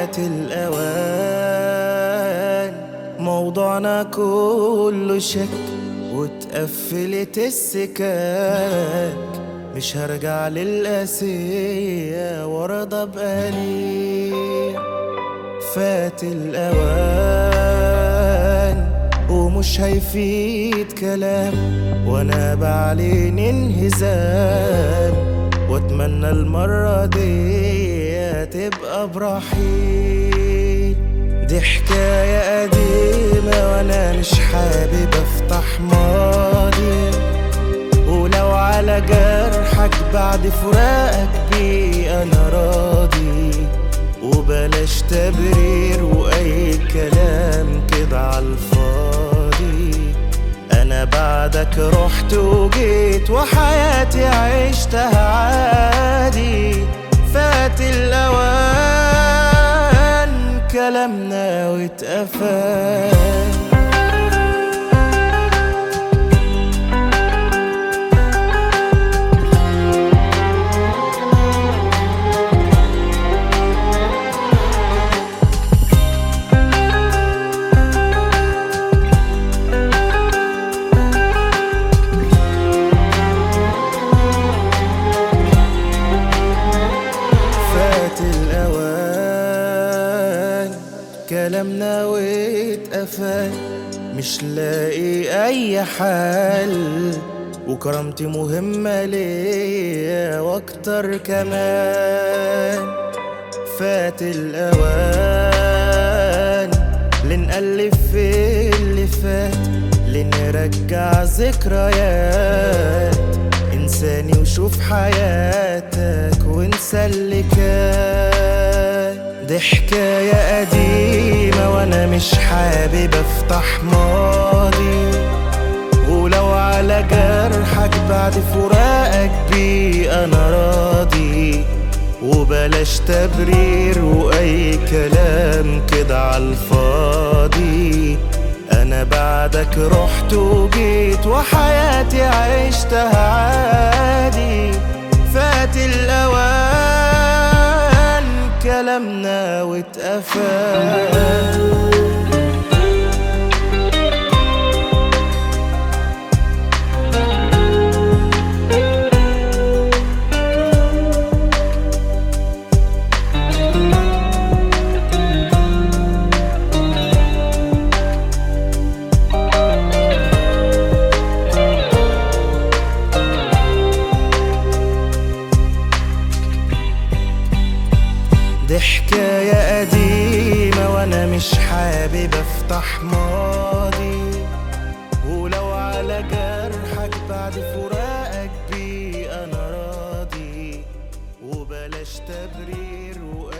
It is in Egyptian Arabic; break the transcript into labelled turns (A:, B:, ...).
A: فات الأوان موضوعنا كله شك واتقفلت السكاك مش هرجع للقاسية وارضى بقليل فات الأوان ومش هيفيد كلام وانا بعلن انهزام واتمنى المرة دي تبقى برحيل دي حكاية قديمة وانا مش حابب افتح ماضي ولو على جرحك بعد فراقك بيه انا راضي وبلاش تبرير واي كلام كده عالفاضي انا بعدك رحت وجيت وحياتي عشتها عادي فات الاوان كلامنا واتقفل فات الأوان كلامنا واتقفل مش لاقي أي حل وكرامتي مهمة ليا وأكتر كمان فات الأوان لنقلب في اللي فات لنرجع ذكريات انساني وشوف حياتك وانسى اللي كان دي حكاية قديمة وانا مش حابب افتح ماضي ولو على جرحك بعد فراقك بيه انا راضي وبلاش تبرير واي كلام كده عالفاضي انا بعدك رحت وجيت وحياتي عشتها عادي فات الاوان كلامنا واتقفل دي حكاية قديمة وانا مش حابب افتح ماضي ولو على جرحك بعد فراقك بيه انا راضي وبلاش تبرير وأي